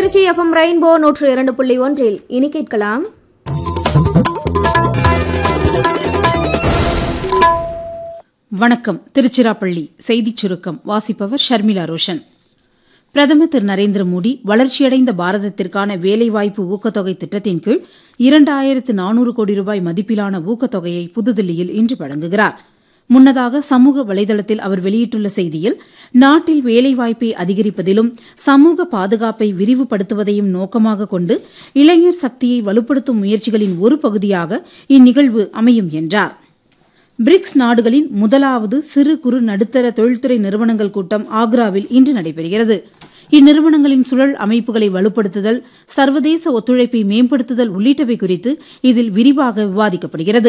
Trichy FM rainbow நூற்று இரண்டு புள்ளி ஒன்றில் இனி கேட்கலாம் வணக்கம் திருச்சிராப்பள்ளி செய்திச் சுருக்கம் வாசிப்பவர் ஷர்மிளா ரோஷன் பிரதமர் திரு நரேந்திர மோடி வளர்ச்சியடைந்த பாரதத்திற்கான வேலைவாய்ப்பு ஊக்கத்தொகை திட்டத்தின் கீழ் இரண்டாயிரத்து நானூறு கோடி ரூபாய் மதிப்பிலான ஊக்கத்தொகையை புதுதில்லியில் இன்று வழங்குகிறார் முன்னதாக சமூக வலைதளத்தில் அவர் வெளியிட்டுள்ள செய்தியில் நாட்டில் வேலைவாய்ப்பை அதிகரிப்பதிலும் சமூக பாதுகாப்பை விரிவுபடுத்துவதையும் நோக்கமாக கொண்டு இளைஞர் சக்தியை வலுப்படுத்தும் முயற்சிகளின் ஒரு பகுதியாக இந்நிகழ்வு அமையும் என்றார் பிரிக்ஸ் நாடுகளின் முதலாவது சிறு குறு நடுத்தர தொழில்துறை நிறுவனங்கள் கூட்டம் ஆக்ராவில் இன்று நடைபெறுகிறது இந்நிறுவனங்களின் சுழல் அமைப்புகளை வலுப்படுத்துதல் சர்வதேச ஒத்துழைப்பை மேம்படுத்துதல் உள்ளிட்டவை குறித்து இதில் விரிவாக விவாதிக்கப்படுகிறது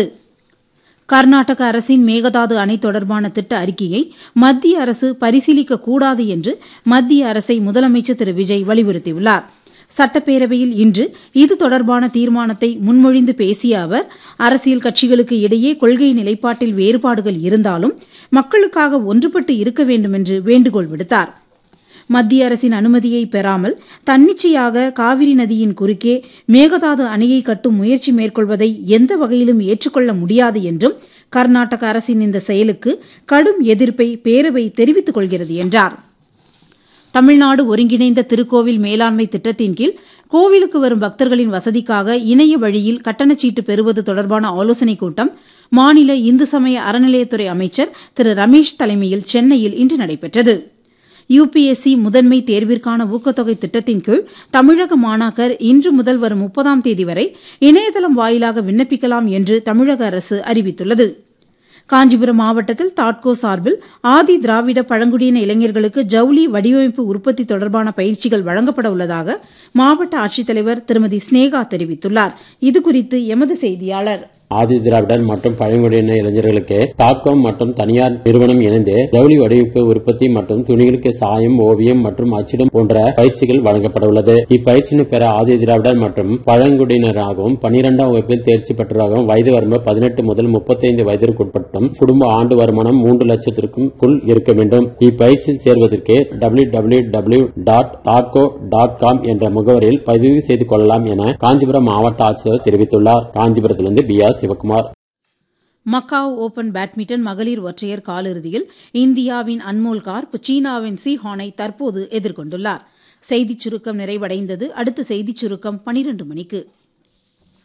கர்நாடக அரசின் மேகதாது அணை தொடர்பான திட்ட அறிக்கையை மத்திய அரசு பரிசீலிக்க கூடாது என்று மத்திய அரசை முதலமைச்சர் திரு விஜய் வலியுறுத்தியுள்ளார் சட்டப்பேரவையில் இன்று இது தொடர்பான தீர்மானத்தை முன்மொழிந்து பேசிய அவர் அரசியல் கட்சிகளுக்கு இடையே கொள்கை நிலைப்பாட்டில் வேறுபாடுகள் இருந்தாலும் மக்களுக்காக ஒன்றுபட்டு இருக்க வேண்டும் என்று வேண்டுகோள் விடுத்தார் மத்திய அரசின் அனுமதியை பெறாமல் தன்னிச்சையாக காவிரி நதியின் குறுக்கே மேகதாது அணையை கட்டும் முயற்சி மேற்கொள்வதை எந்த வகையிலும் ஏற்றுக்கொள்ள முடியாது என்றும் கர்நாடக அரசின் இந்த செயலுக்கு கடும் எதிர்ப்பை பேரவை தெரிவித்துக் கொள்கிறது என்றார் தமிழ்நாடு ஒருங்கிணைந்த திருக்கோவில் மேலாண்மை திட்டத்தின் கீழ் கோவிலுக்கு வரும் பக்தர்களின் வசதிக்காக இணைய வழியில் கட்டணச்சீட்டு பெறுவது தொடர்பான ஆலோசனைக் கூட்டம் மாநில இந்து சமய அறநிலையத்துறை அமைச்சர் திரு ரமேஷ் தலைமையில் சென்னையில் இன்று நடைபெற்றது யுபிஎஸ்சி முதன்மை தேர்விற்கான ஊக்கத்தொகை திட்டத்தின் கீழ் தமிழக மாணாக்கர் இன்று முதல் வரும் முப்பதாம் தேதி வரை இணையதளம் வாயிலாக விண்ணப்பிக்கலாம் என்று தமிழக அரசு அறிவித்துள்ளது காஞ்சிபுரம் மாவட்டத்தில் தாட்கோ சார்பில் ஆதி திராவிட பழங்குடியின இளைஞர்களுக்கு ஜவுளி வடிவமைப்பு உற்பத்தி தொடர்பான பயிற்சிகள் வழங்கப்பட உள்ளதாக மாவட்ட ஆட்சித்தலைவர் திருமதி ஸ்னேகா தெரிவித்துள்ளார் இதுகுறித்து எமது செய்தியாளர் ஆதி திராவிடர் மற்றும் பழங்குடியின இளைஞர்களுக்கு தாக்கம் மற்றும் தனியார் நிறுவனம் இணைந்து ஜவுளி வடிவமைப்பு உற்பத்தி மற்றும் துணிகளுக்கு சாயம் ஓவியம் மற்றும் அச்சிடும் போன்ற பயிற்சிகள் வழங்கப்பட உள்ளது இப்பயிற்சியினை பெற ஆதி திராவிடர் மற்றும் பழங்குடியினராகவும் பனிரெண்டாம் வகுப்பில் தேர்ச்சி பெற்றவராகவும் வயது வரம்பு பதினெட்டு முதல் முப்பத்தைந்து வயதிற்குட்பட்டும் குடும்ப ஆண்டு வருமானம் மூன்று லட்சத்திற்கும் குள் இருக்க வேண்டும் இப்பயிற்சியில் சேர்வதற்கு டபிள்யூ டபிள்யூ டபிள்யூ டாட் தாக்கோ டாட் காம் என்ற முகவரியில் பதிவு செய்து கொள்ளலாம் என காஞ்சிபுரம் மாவட்ட ஆட்சியர் தெரிவித்துள்ளார் காஞ்சிபுரத்திலிருந்து P R Sivakumar Macau open badminton மகளிர் ஒற்றையர் காலிறுதியில் இந்தியாவின் அன்மோல் கார்ப் சீனாவின் சி ஹானை தற்போது எதிர்கொண்டுள்ளார் செய்திச் சுருக்கம் நிறைவடைந்தது அடுத்த செய்திச் சுருக்கம் பனிரண்டு மணிக்கு